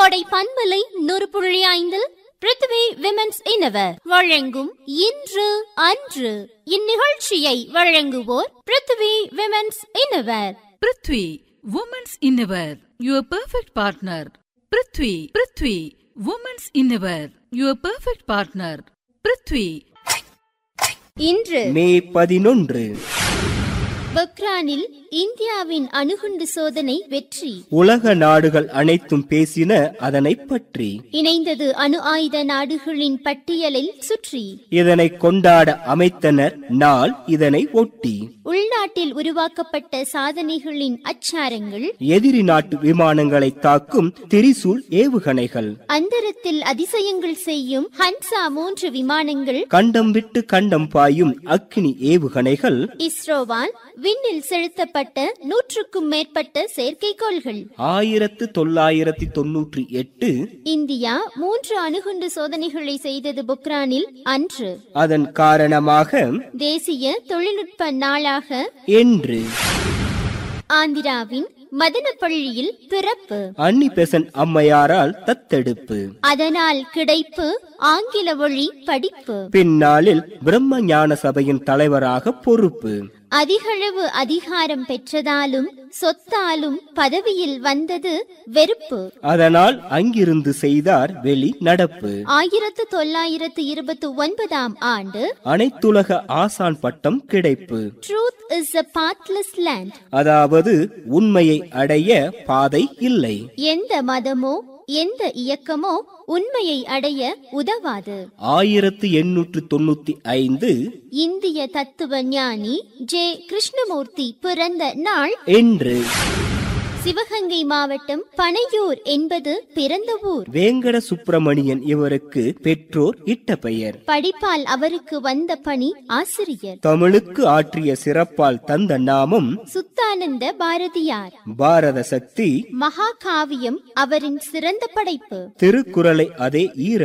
கோடை பண்பலை நூறு புள்ளி ஐந்தில் பிருத்வி விமென்ஸ் இனவர் வழங்கும் இன்று அன்று இந்நிகழ்ச்சியை வழங்குவோர் Prithvi women's innerwear Prithvi women's innerwear your perfect partner Prithvi Prithvi women's innerwear your perfect partner Prithvi இன்று மே பதினொன்று பக்ரானில் இந்தியாவின் அணுகுண்டு சோதனை வெற்றி உலக நாடுகள் அனைத்தும் பேசின அதனை பற்றி இணைந்தது அணு ஆயுத நாடுகளின் பட்டியலில் சுற்றி இதனை கொண்டாட அமைத்தனர் நாள் இதனை ஒட்டி உள்நாட்டில் உருவாக்கப்பட்ட சாதனைகளின் அச்சாரங்கள் எதிரி நாட்டு விமானங்களை தாக்கும் திரிசூல் ஏவுகணைகள் அந்தரத்தில் அதிசயங்கள் செய்யும் ஹன்சா மூன்று விமானங்கள் கண்டம் விட்டு கண்டம் பாயும் அக்னி ஏவுகணைகள் இஸ்ரோவால் விண்ணில் செலுத்தப்பட்ட நூற்றுக்கும் மேற்பட்ட செயற்கைக்கோள்கள் ஆயிரத்து தொள்ளாயிரத்தி தொன்னூற்றி எட்டு இந்தியா மூன்று அணுகுண்டு சோதனைகளை செய்தது பொக்ரானில் அன்று அதன் காரணமாக தேசிய தொழில்நுட்ப நாளாக என்று ஆந்திராவின் மதனப்பள்ளியில் பிறப்பு அன்னி பெசன் அம்மையாரால் தத்தெடுப்பு அதனால் கிடைப்பு ஆங்கில வழி படிப்பு பின்னாளில் பிரம்ம ஞான சபையின் தலைவராக பொறுப்பு அதிகளவு அதிகாரம் பெற்றதாலும் சொத்தாலும் பதவியில் வந்தது வெறுப்பு அதனால் அங்கிருந்து செய்தார் வெளி நடப்பு ஆயிரத்து தொள்ளாயிரத்து இருபத்தி ஒன்பதாம் ஆண்டு அனைத்துலக ஆசான் பட்டம் கிடைப்பு truth is a pathless land அதாவது உண்மையை அடைய பாதை இல்லை எந்த மதமோ எந்த இயக்கமோ உண்மையை அடைய உதவாது ஆயிரத்து எண்ணூற்று தொண்ணூத்தி ஐந்து இந்திய தத்துவ ஞானி ஜே கிருஷ்ணமூர்த்தி பிறந்த நாள் என்று சிவகங்கை மாவட்டம் பனையூர் என்பது பிறந்த ஊர் வேங்கட சுப்பிரமணியன் இவருக்கு பெற்றோர் இட்ட பெயர் படிப்பால் அவருக்கு வந்த பணி ஆசிரியர் தமிழுக்கு ஆற்றிய சிறப்பால் தந்த நாமம் சுத்தானந்த பாரதியார் பாரத சக்தி மகாகாவியம் அவரின் சிறந்த படைப்பு திருக்குறளை அதே ஈர